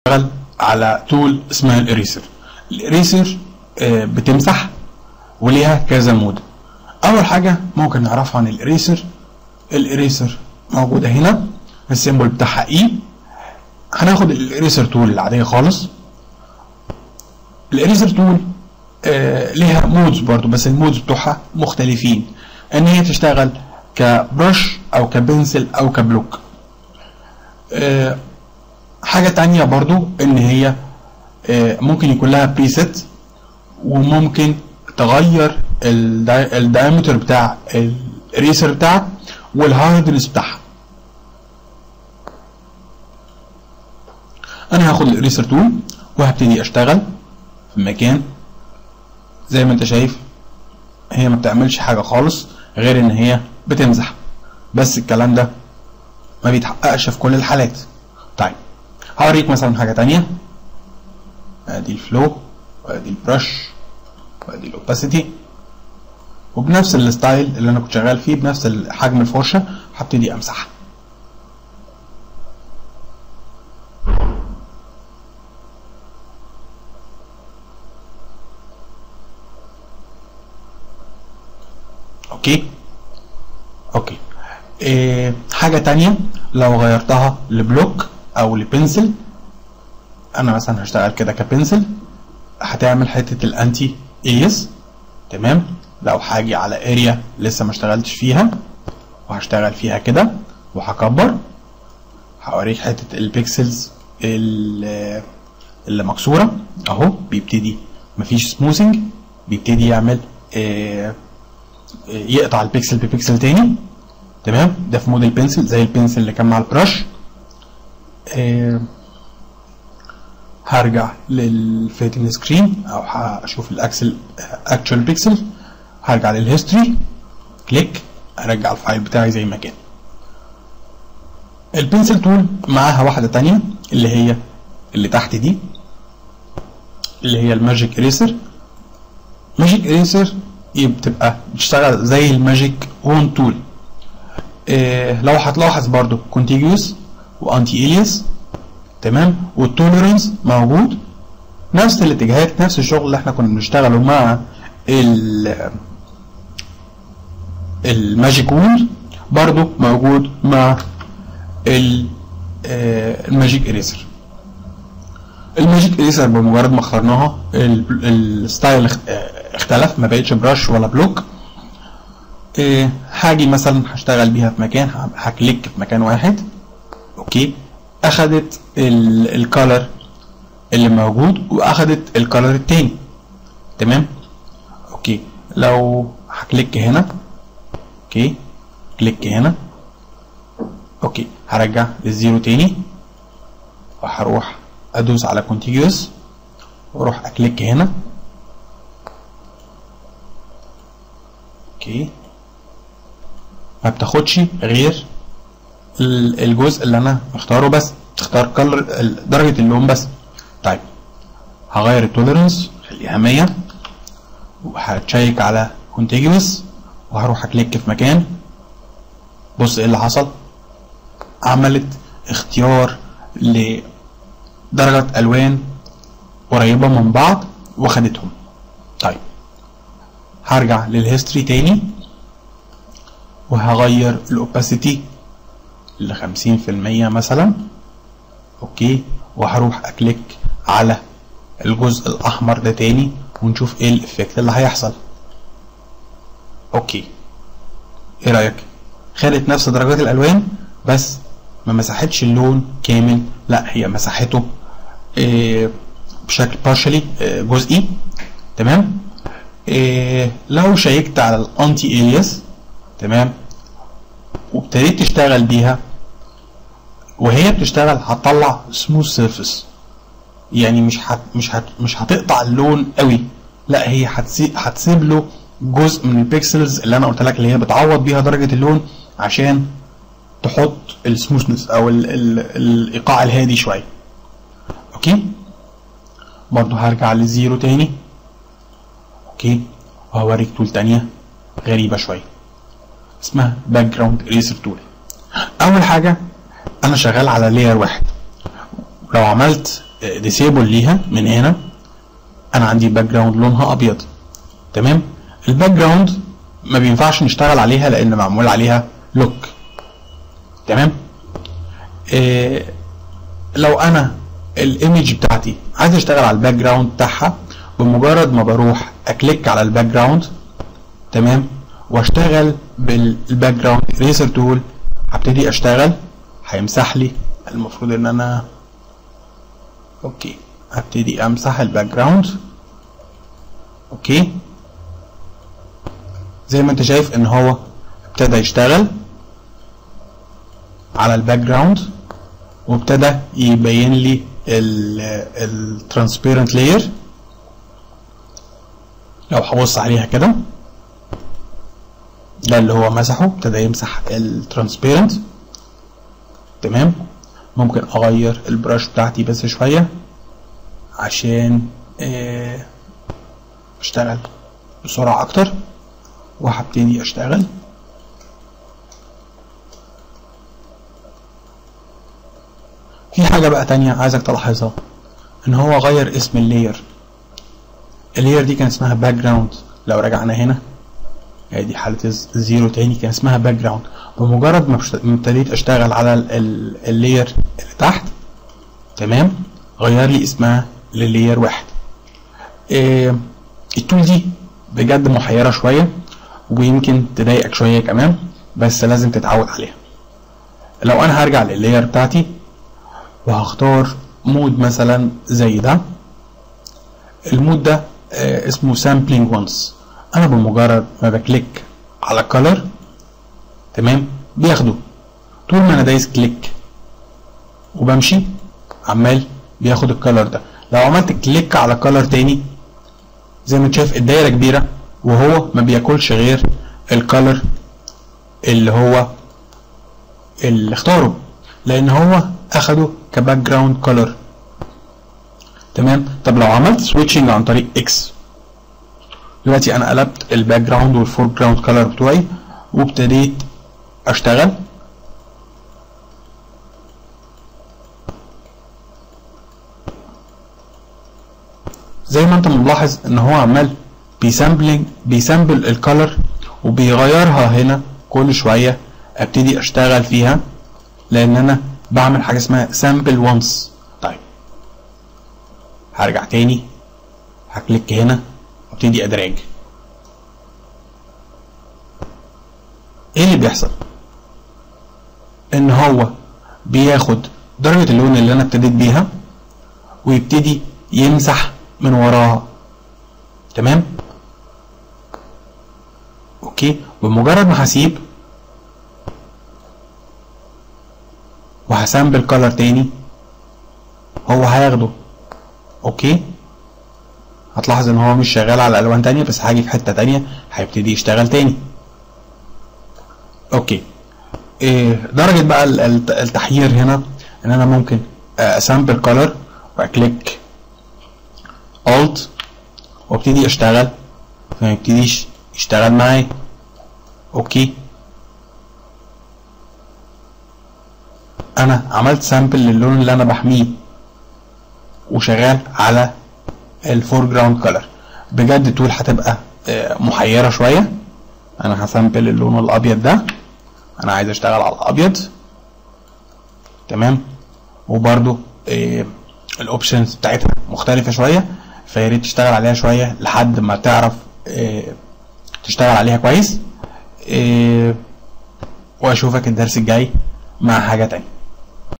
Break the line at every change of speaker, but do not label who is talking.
بشتغل على تول اسمها الاريسر الاريسر آه، بتمسح وليها كذا مود اول حاجه ممكن نعرفها عن الاريسر الاريسر موجوده هنا السيمبل بتاعها اي هناخد الاريسر تول العاديه خالص الاريسر تول آه ليها مودز برضو بس المودز بتوعها مختلفين ان هي تشتغل كبرش او كبنسل او كبلوك آه حاجة تانية برضو ان هي آه ممكن يكون لها بريست وممكن تغير الدايمتر بتاع الريسر بتاعك والهاردنس بتاعها انا هاخد الريسر تول وهبتدي اشتغل في مكان زي ما انت شايف هي ما بتعملش حاجة خالص غير ان هي بتمزح بس الكلام ده ما بيتحققش في كل الحالات طيب هوريك مثلا حاجة تانية ادي الفلو وادي البرش وادي الاوباسيتي وبنفس الستايل اللي انا كنت شغال فيه بنفس حجم الفرشة هبتدي امسحها اوكي اوكي إيه حاجة تانية لو غيرتها لبلوك او لبنسل انا مثلا هشتغل كده كبنسل هتعمل حتة الانتي ايس تمام لو هاجي على اريا لسه ما اشتغلتش فيها وهشتغل فيها كده وهكبر هوريك حتة البيكسلز اللي مكسورة اهو بيبتدي مفيش سموثنج بيبتدي يعمل إيه يقطع البيكسل ببيكسل تاني تمام ده في مود البنسل زي البنسل اللي كان مع البرش آه هرجع للفيتنج سكرين او هشوف الاكسل اكتشوال بيكسل هرجع للهيستوري كليك ارجع الفايل بتاعي زي ما كان البنسل تول معاها واحده تانية اللي هي اللي تحت دي اللي هي الماجيك اريسر ماجيك اريسر بتبقى بتشتغل زي الماجيك وون تول إيه لو هتلاحظ برضو كونتيجوس وانتي الياس تمام والتوليرنس موجود نفس الاتجاهات نفس الشغل اللي احنا كنا بنشتغله مع ال الماجيك وول برضو موجود مع الماجيك اريسر الماجيك اريسر بمجرد ما اخترناها الستايل اختلف ما بقتش براش ولا بلوك إيه هاجي مثلا هشتغل بيها في مكان هكليك في مكان واحد اوكي اخدت الكالر اللي موجود واخدت الكالر التاني تمام اوكي لو هكليك هنا اوكي كليك هنا اوكي هرجع للزيرو تاني وهروح ادوس على كونتيجوس واروح اكليك هنا اوكي ما بتاخدش غير الجزء اللي انا مختاره بس تختار كلر درجة اللون بس طيب هغير التوليرنس خليها 100 وهتشيك على كونتيجوس وهروح اكليك في مكان بص ايه اللي حصل عملت اختيار لدرجة الوان قريبة من بعض وخدتهم طيب هرجع للهيستوري تاني وهغير الاوباسيتي لخمسين في المية مثلا اوكي وهروح اكليك على الجزء الاحمر ده تاني ونشوف ايه الافكت اللي هيحصل اوكي ايه رايك خدت نفس درجات الالوان بس ما مسحتش اللون كامل لا هي مسحته إيه بشكل بارشلي إيه جزئي تمام إيه لو شيكت على الانتي الياس تمام وابتديت تشتغل بيها وهي بتشتغل هتطلع سموث سيرفيس يعني مش هت مش هت مش هتقطع اللون قوي لا هي هتسيب هتسيب له جزء من البيكسلز اللي انا قلت لك اللي هي بتعوض بيها درجه اللون عشان تحط السموثنس او ال ال الايقاع الهادي شويه اوكي برضو هرجع للزيرو تاني اوكي وهوريك تول تانية غريبه شويه اسمها باك جراوند اريسر تول اول حاجه انا شغال على لاير واحد لو عملت ديسيبل ليها من هنا انا عندي باك جراوند لونها ابيض تمام الباك جراوند ما بينفعش نشتغل عليها لان معمول عليها لوك تمام إيه لو انا الايمج بتاعتي عايز اشتغل على الباك جراوند بتاعها بمجرد ما بروح اكليك على الباك جراوند تمام واشتغل بالباك جراوند ريسر تول هبتدي اشتغل هيمسح لي المفروض ان انا اوكي هبتدي امسح الباك جراوند اوكي زي ما انت شايف ان هو ابتدى يشتغل على الباك جراوند وابتدى يبين لي الترانسبيرنت لاير لو هبص عليها كده ده اللي هو مسحه ابتدى يمسح الترانسبيرنت تمام ممكن اغير البراش بتاعتي بس شويه عشان اه اشتغل بسرعه اكتر وهبتدي اشتغل في حاجه بقى تانية عايزك تلاحظها ان هو غير اسم اللاير اللاير دي كان اسمها باك جراوند لو رجعنا هنا دي حالة الزيرو تاني كان اسمها باك جراوند بمجرد ما ابتديت اشتغل على اللاير اللي تحت تمام غير لي اسمها للاير واحد إيه التول دي بجد محيرة شوية ويمكن تضايقك شوية كمان بس لازم تتعود عليها لو انا هرجع للاير بتاعتي وهختار مود مثلا زي ده المود ده آه اسمه sampling once انا بمجرد ما بكليك على color تمام بياخده طول ما انا دايس كليك وبمشي عمال بياخد الكالر ده لو عملت كليك على كالر تاني زي ما انت شايف الدايره كبيره وهو ما بياكلش غير الكالر اللي هو اللي اختاره لان هو اخده كباك جراوند كولر تمام طب لو عملت سويتشنج عن طريق اكس دلوقتي انا قلبت الباك جراوند والفور جراوند كولر بتوعي وابتديت اشتغل زي ما انت ملاحظ ان هو عمال بيسامبلنج بيسامبل الكولر وبيغيرها هنا كل شويه ابتدي اشتغل فيها لان انا بعمل حاجه اسمها سامبل وانس طيب هرجع تاني هكليك هنا وابتدي ادراج ايه اللي بيحصل ان هو بياخد درجه اللون اللي انا ابتديت بيها ويبتدي يمسح من وراها تمام اوكي بمجرد ما هسيب وهسامبل كولر تاني هو هياخده اوكي هتلاحظ ان هو مش شغال على الوان تانية بس هاجي في حتة تانية هيبتدي يشتغل تاني اوكي إيه درجة بقى التحيير هنا ان انا ممكن اسامبل كولر واكليك الت وابتدي اشتغل فما يبتديش يشتغل معايا اوكي انا عملت سامبل للون اللي انا بحميه وشغال على الفور جراوند كولر بجد التول هتبقى محيره شويه انا هسامبل اللون الابيض ده انا عايز اشتغل على الابيض تمام وبرده الاوبشنز بتاعتها مختلفه شويه فيا ريت تشتغل عليها شويه لحد ما تعرف تشتغل عليها كويس واشوفك الدرس الجاي مع حاجه تانية